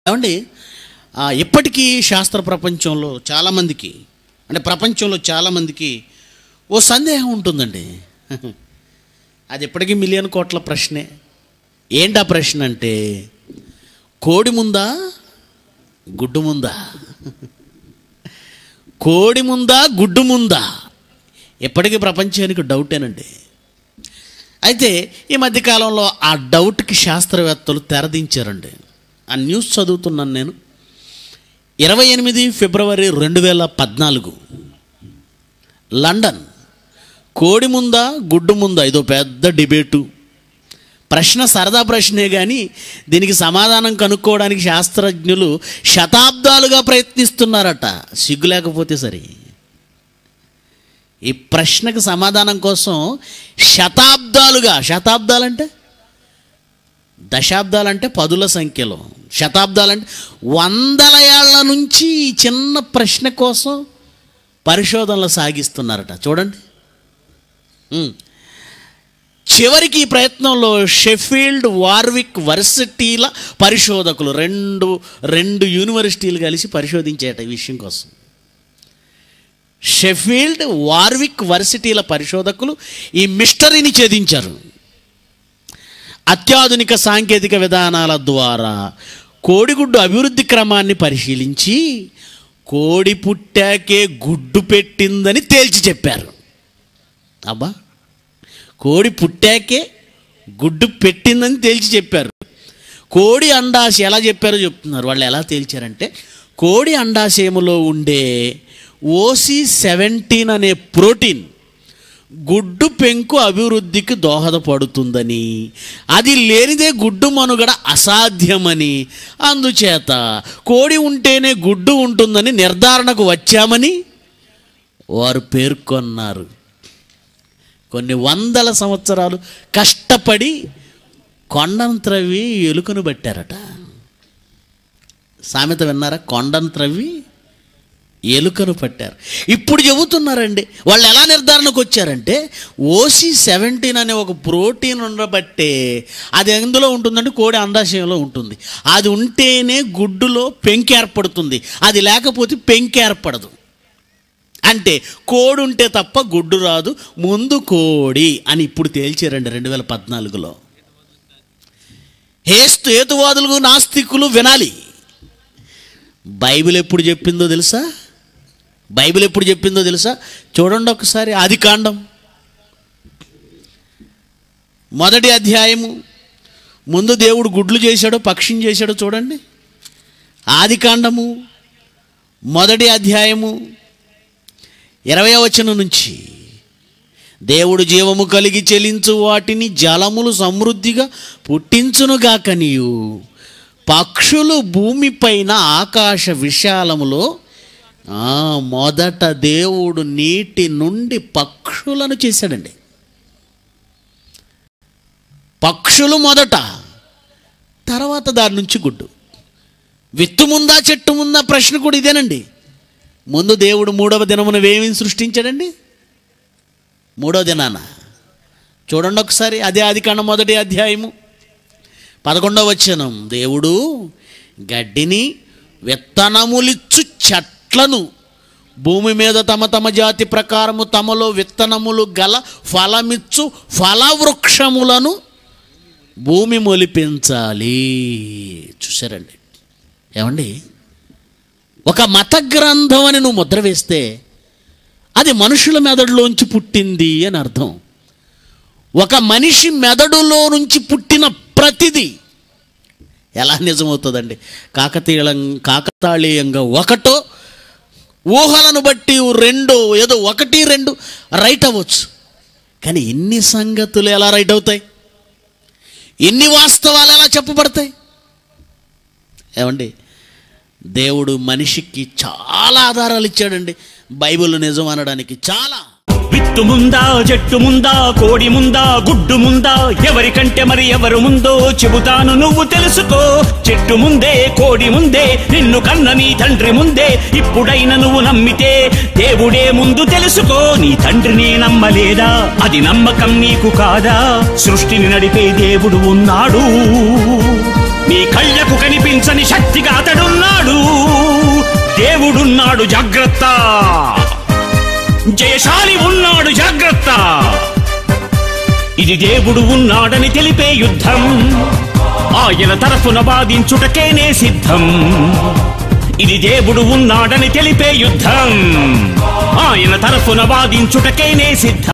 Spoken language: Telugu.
ఏమండి ఆ, ఇప్పటికీ శాస్త్ర ప్రపంచంలో చాలామందికి అంటే ప్రపంచంలో చాలామందికి ఓ సందేహం ఉంటుందండి అది ఇప్పటికీ మిలియన్ కోట్ల ప్రశ్నే ఏంటి ఆ ప్రశ్న అంటే కోడి ముందా గుడ్డు ముందా కోడి ముందా గుడ్డు ముందా ఇప్పటికీ ప్రపంచానికి డౌటేనండి అయితే ఈ మధ్యకాలంలో ఆ డౌట్కి శాస్త్రవేత్తలు తెరదించారండి ఆ న్యూస్ చదువుతున్నాను నేను ఇరవై ఎనిమిది ఫిబ్రవరి రెండు వేల పద్నాలుగు లండన్ కోడి ముందా గుడ్డు ముందా ఇదో పెద్ద డిబేటు ప్రశ్న సరదా ప్రశ్నే కానీ దీనికి సమాధానం కనుక్కోవడానికి శాస్త్రజ్ఞులు శతాబ్దాలుగా ప్రయత్నిస్తున్నారట సిగ్గు లేకపోతే సరే ఈ ప్రశ్నకు సమాధానం కోసం శతాబ్దాలుగా శతాబ్దాలంటే దశాబ్దాలంటే పదుల సంఖ్యలో శతాబ్దాలంటే వందల ఏళ్ల నుంచి ఈ చిన్న ప్రశ్న కోసం పరిశోధనలు సాగిస్తున్నారట చూడండి ఉమ్. చివరికి ఈ ప్రయత్నంలో షెఫీల్డ్ వార్విక్ వర్సిటీల పరిశోధకులు రెండు రెండు యూనివర్సిటీలు కలిసి పరిశోధించేట ఈ విషయం కోసం షెఫీల్డ్ వార్విక్ వర్సిటీల పరిశోధకులు ఈ మిస్టరీని ఛేదించారు అత్యాధునిక సాంకేతిక విధానాల ద్వారా కోడిగుడ్డు అభివృద్ధి క్రమాన్ని పరిశీలించి కోడి పుట్టాకే గుడ్డు పెట్టిందని తేల్చి చెప్పారు అబ్బా కోడి పుట్టాకే గుడ్డు పెట్టిందని తేల్చి చెప్పారు కోడి అండాశయం ఎలా చెప్పారో చెప్తున్నారు వాళ్ళు ఎలా తేల్చారంటే కోడి అండాశయములో ఉండే ఓసి సెవెంటీన్ అనే ప్రోటీన్ గుడ్డు పెంకు అభివృద్ధికి దోహదపడుతుందని అది లేనిదే గుడ్డు మనుగడ అసాధ్యమని అందుచేత కోడి ఉంటేనే గుడ్డు ఉంటుందని నిర్ధారణకు వచ్చామని వారు పేర్కొన్నారు కొన్ని వందల సంవత్సరాలు కష్టపడి కొండను త్రవ్వి ఎలుకను పట్టారట సామెత విన్నారా కొండను త్రవ్వి ఎలుకను పట్టారు ఇప్పుడు చెబుతున్నారండి వాళ్ళు ఎలా నిర్ధారణకు వచ్చారంటే ఓసి సెవెంటీన్ అనే ఒక ప్రోటీన్ ఉండబట్టే అది ఎందులో ఉంటుందంటే కోడి అండాశయంలో ఉంటుంది అది ఉంటేనే గుడ్డులో పెంకి ఏర్పడుతుంది అది లేకపోతే పెంకి ఏర్పడదు అంటే కోడి ఉంటే తప్ప గుడ్డు రాదు ముందు కోడి అని ఇప్పుడు తేల్చారండి రెండు వేల పద్నాలుగులో హేస్తు హేతువాదులు నాస్తికులు వినాలి బైబిల్ ఎప్పుడు చెప్పిందో తెలుసా బైబిల్ ఎప్పుడు చెప్పిందో తెలుసా చూడండి ఒకసారి ఆది కాండం మొదటి అధ్యాయము ముందు దేవుడు గుడ్లు చేశాడో పక్షిని చేశాడో చూడండి ఆది కాండము మొదటి అధ్యాయము ఇరవై వచనం నుంచి దేవుడు జీవము కలిగి చెలించు వాటిని జలములు సమృద్ధిగా పుట్టించునుగాక నీవు పక్షులు భూమిపైన ఆకాశ విశాలములో ఆ, మొదట దేవుడు నీటి నుండి పక్షులను చేశాడండి పక్షులు మొదట తర్వాత దాని నుంచి గుడ్డు విత్తు ముందా చెట్టు ముందా ప్రశ్న కూడా ఇదేనండి ముందు దేవుడు మూడవ దినమున వేమిని సృష్టించాడండి మూడవ దినాన చూడండి ఒకసారి అదే ఆది కాండం మొదటి అధ్యాయము పదకొండవ వచనం దేవుడు గడ్డిని విత్తనములిచ్చు చెట్లను భూమి మీద తమ తమ జాతి ప్రకారము తమలో విత్తనములు గల ఫలమిచ్చు ఫలవృక్షములను భూమి మొలిపించాలి చూసారండి ఏమండి ఒక మత గ్రంథం అని నువ్వు ముద్ర వేస్తే అది మనుషుల మెదడులోంచి పుట్టింది అని అర్థం ఒక మనిషి మెదడులో నుంచి పుట్టిన ప్రతిదీ ఎలా నిజమవుతుందండి కాకతీయం కాకతాళీయంగా ఒకటో ఊహలను బట్టి రెండో ఏదో ఒకటి రెండు రైట్ అవ్వచ్చు కానీ ఇన్ని సంగతులు ఎలా రైట్ అవుతాయి ఇన్ని వాస్తవాలు ఎలా చెప్పబడతాయి ఏమండి దేవుడు మనిషికి చాలా ఆధారాలు ఇచ్చాడండి బైబిల్ నిజం అనడానికి చాలా విత్తు ముందా జట్టు ముందా కోడి ముందా గుడ్డు ముందా ఎవరికంటే మరి ఎవరు ముందో చెబుతాను నువ్వు తెలుసుకో చెట్టు ముందే కోడి ముందే నిన్ను కన్న నీ తండ్రి ముందే ఇప్పుడైనా నువ్వు నమ్మితే దేవుడే ముందు తెలుసుకో నీ తండ్రిని నమ్మలేదా అది నమ్మకం నీకు కాదా సృష్టిని నడిపే దేవుడు ఉన్నాడు నీ కళ్ళకు కనిపించని శక్తిగా అతడున్నాడు దేవుడున్నాడు జాగ్రత్త జయశాలి ఉన్నాడు జాగ్రత్త ఇది దేవుడు ఉన్నాడని తెలిపే యుద్ధం ఆయన తరఫున వాదించుటకేనే సిద్ధం ఇది దేవుడు ఉన్నాడని తెలిపే యుద్ధం ఆయన తరఫున వాదించుటకేనే సిద్ధం